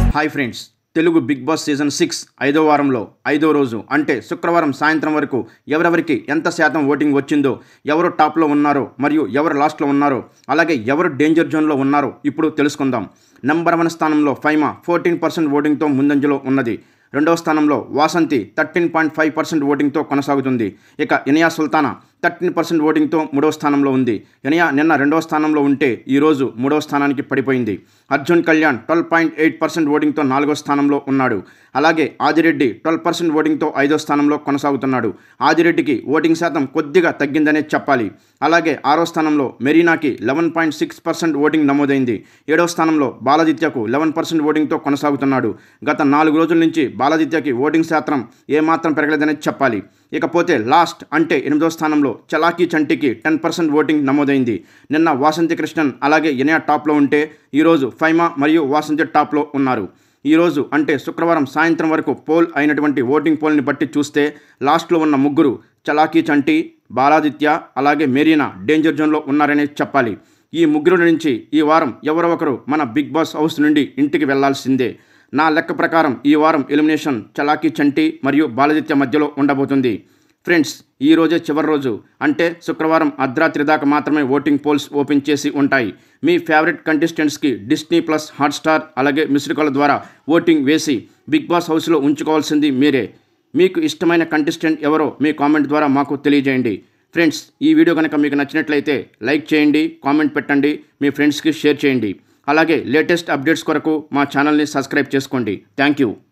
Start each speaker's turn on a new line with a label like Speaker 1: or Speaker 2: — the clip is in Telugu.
Speaker 1: hi friends Telugu big boss season six ఐదో వారంలో ఐదో రోజు అంటే శుక్రవారం సాయంత్రం వరకు ఎవరెవరికి ఎంత శాతం ఓటింగ్ వచ్చిందో ఎవరు టాప్లో ఉన్నారో మరియు ఎవరు లాస్ట్లో ఉన్నారో అలాగే ఎవరు డేంజర్ జోన్లో ఉన్నారో ఇప్పుడు తెలుసుకుందాం నెంబర్ వన్ స్థానంలో ఫైమా ఫోర్టీన్ పర్సెంట్ ఓటింగ్తో ముందంజలో ఉన్నది రెండవ స్థానంలో Vasanthi thirteen point five percent ఓటింగ్తో కొనసాగుతుంది ఇక ఇనియా సుల్తానా థర్టీన్ పర్సెంట్ ఓటింగ్తో మూడవ స్థానంలో ఉంది ఇనియా నిన్న రెండవ స్థానంలో ఉంటే ఈరోజు మూడవ స్థానానికి పడిపోయింది Arjun Kalyan twelve point eight percent ఓటింగ్తో నాలుగో స్థానంలో ఉన్నాడు అలాగే ఆదిరెడ్డి ట్వెల్వ్ పర్సెంట్ ఓటింగ్తో ఐదో స్థానంలో కొనసాగుతున్నాడు ఆదిరెడ్డికి ఓటింగ్ శాతం కొద్దిగా తగ్గిందనే చెప్పాలి అలాగే ఆరో స్థానంలో మెరీనాకి eleven point six percent voting నమోదైంది ఏడవ స్థానంలో బాలదిత్యకు లెవెన్ పర్సెంట్ ఓటింగ్తో కొనసాగుతున్నాడు గత నాలుగు రోజుల నుంచి బాలదిత్యకి ఓటింగ్ శాతం ఏమాత్రం పెరగలేదనే చెప్పాలి ఇకపోతే లాస్ట్ అంటే ఎనిమిదో స్థానంలో చలాకీ చంటికి టెన్ పర్సెంట్ ఓటింగ్ నమోదైంది నిన్న వాసంతి కృష్ణన్ అలాగే ఇనియా టాప్లో ఉంటే ఈరోజు ఫైమా మరియు వాసంతి టాప్లో ఉన్నారు ఈరోజు అంటే శుక్రవారం సాయంత్రం వరకు పోల్ అయినటువంటి ఓటింగ్ పోల్ని బట్టి చూస్తే లాస్ట్లో ఉన్న ముగ్గురు చలాకీ చంటి బాలాదిత్య అలాగే మెరీనా డేంజర్ జోన్లో ఉన్నారనే చెప్పాలి ఈ ముగ్గురు నుంచి ఈ వారం ఎవరో ఒకరు మన బిగ్ బాస్ హౌస్ నుండి ఇంటికి వెళ్లాల్సిందే నా లెక్క ప్రకారం ఈ వారం ఎలిమినేషన్ చలాకీ చంటి మరియు బాలదిత్య మధ్యలో ఉండబోతుంది ఫ్రెండ్స్ ఈ రోజే చివరి రోజు అంటే శుక్రవారం అర్ధరాత్రి దాకా మాత్రమే ఓటింగ్ పోల్స్ ఓపెన్ చేసి ఉంటాయి మీ ఫేవరెట్ కంటెస్టెంట్స్కి డిస్నీ ప్లస్ హాట్స్టార్ అలాగే మిస్డ్ కాల్ ద్వారా ఓటింగ్ వేసి బిగ్ బాస్ హౌస్లో ఉంచుకోవాల్సింది మీరే మీకు ఇష్టమైన కంటెస్టెంట్ ఎవరో మీ కామెంట్ ద్వారా మాకు తెలియజేయండి ఫ్రెండ్స్ ఈ వీడియో కనుక మీకు నచ్చినట్లయితే లైక్ చేయండి కామెంట్ పెట్టండి మీ ఫ్రెండ్స్కి షేర్ చేయండి అలాగే లేటెస్ట్ అప్డేట్స్ కొరకు మా ఛానల్ని సబ్స్క్రైబ్ చేసుకోండి థ్యాంక్ యూ